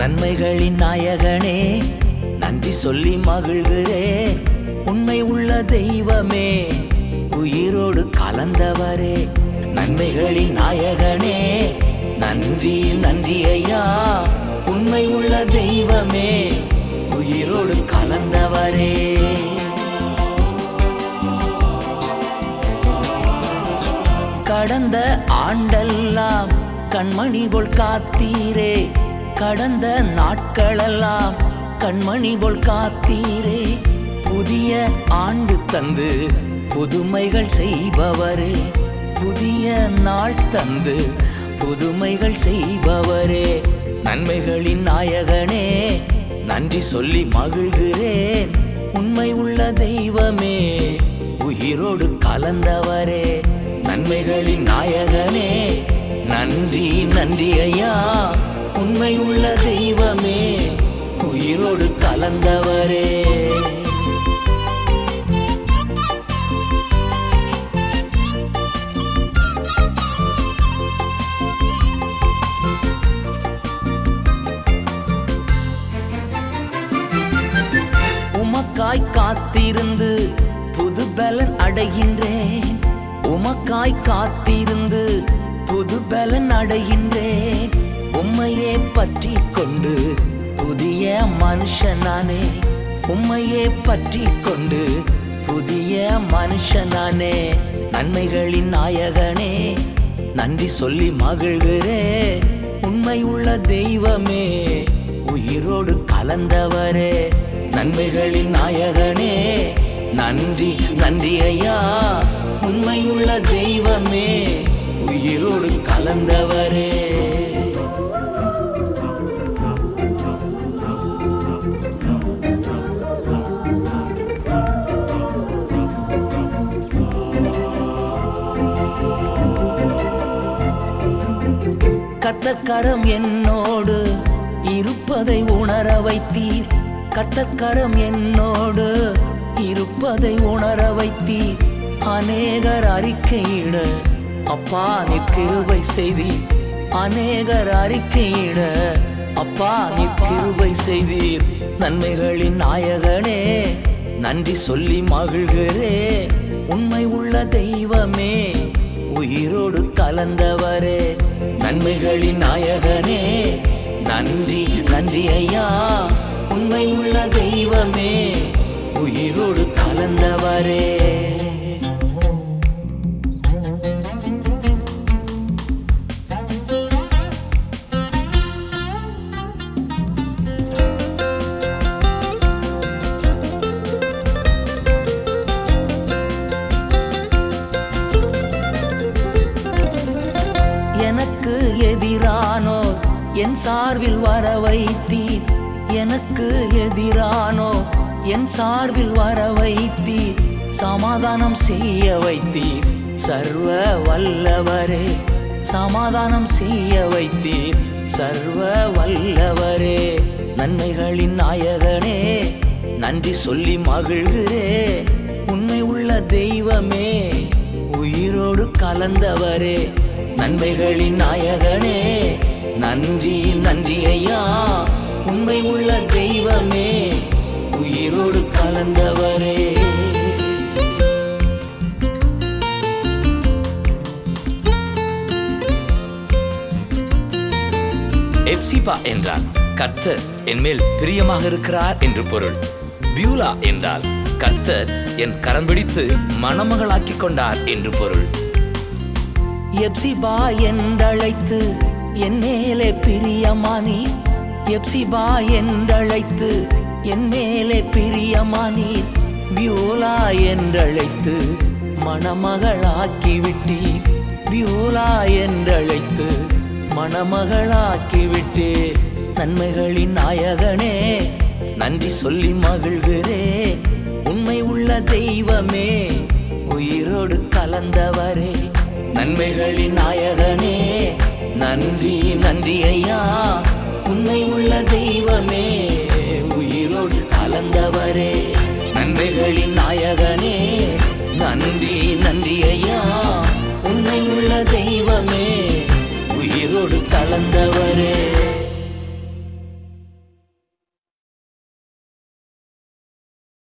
நன்மைகளின் நாயகனே நன்றி சொல்லி மகிழ்கிறேன் உண்மை உள்ள தெய்வமே உயிரோடு கலந்தவரே நன்மைகளின் நாயகனே நன்றி நன்றி ஐயா உண்மை உள்ள தெய்வமே உயிரோடு கலந்தவரே கடந்த ஆண்டெல்லாம் கண்மணி போல் காத்தீரே கடந்த நாட்களெல்லாம் கண்மணி போல் காத்தீரே புதிய ஆண்டு தந்து புதுமைகள் செய்பவரே புதிய நாள் தந்து புதுமைகள் செய்பவரே நன்மைகளின் நாயகனே நன்றி சொல்லி மகிழ்கிறேன் உண்மை உள்ள தெய்வமே உயிரோடு கலந்தவரே நன்மைகளின் நாயகனே நன்றி நன்றி ஐயா உண்மை உள்ள தெய்வமே உயிரோடு கலந்தவரே உமக்காய் காத்திருந்து புது பலன் அடைகின்றேன் உமக்காய் காத்திருந்து புது பலன் அடைகின்றேன் உம்மையே பற்றி கொண்டு புதிய மனுஷனானே உம்மையே பற்றி கொண்டு புதிய மனுஷனானே நன்மைகளின் நாயகனே நன்றி சொல்லி மகிழ்கிறேன் உண்மை உள்ள தெய்வமே உயிரோடு கலந்தவரே நன்மைகளின் நாயகனே நன்றி நன்றி ஐயா உண்மை உள்ள தெய்வமே உயிரோடு கலந்தவரே கத்தக்கரம் என்னோடு இருப்பதை உணர வைத்தீர் கத்தக்கரம் என்னோடு இருப்பதை உணர வைத்தீர் அநேகர் அறிக்கையிட அப்பா நிற்கிருபை செய்தீர் அநேகர் அறிக்கையிட அப்பா நிற்கிருபை செய்தீர் நன்மைகளின் நாயகனே நன்றி சொல்லி மகிழ்கிறே உண்மை உள்ள தெய்வமே உயிரோடு கலந்தவரே நன்மைகளின் நாயகனே நன்றி நன்றி ஐயா உண்மை உள்ள தெய்வமே உயிரோடு கலந்தவரே எனக்கு எதிரானோ என் சார்பில் வர வைத்தீர் எனக்கு எதிரானோ என் சார்பில் வர வைத்தீர் சமாதானம் செய்ய வைத்தீர் சர்வ வல்லவரே சமாதானம் செய்ய வைத்தீர் சர்வ வல்லவரே நன்மைகளின் நாயகனே நன்றி சொல்லி மகிழ்கிறே உண்மை உள்ள தெய்வமே உயிரோடு கலந்தவரே நன்மைகளின் நாயகனே நன்றி நன்றி ஐயா உண்மை உள்ள தெய்வமே உயிரோடு கலந்தவரே எப்சிபா என்றால் கர்த்தர் என்மேல் பிரியமாக இருக்கிறார் என்று பொருள் பியூலா என்றால் கர்த்தர் என் கரம் பிடித்து மணமகளாக்கிக் கொண்டார் என்று பொருள் எப்சிபா என்றழைத்து என் மேலே பிரியமானி எப்சிபா என்றழைத்து என் மேலே பிரியமானி பியூலா என்றழைத்து மணமகளாக்கி விட்டீர் பியூலா என்றழைத்து மணமகளாக்கி விட்டே நன்மைகளின் நாயகனே நன்றி சொல்லி மகிழ்கிறேன் உண்மை உள்ள தெய்வமே உயிரோடு கலந்தவரே நன்மைகளின் நாயகனே நன்றி நன்றி ஐயா உண்மை உள்ள தெய்வமே உயிரோடு கலந்தவரே நன்மைகளின் நாயகனே நன்றி நன்றி ஐயா உண்மை உள்ள தெய்வமே உயிரோடு கலந்தவரே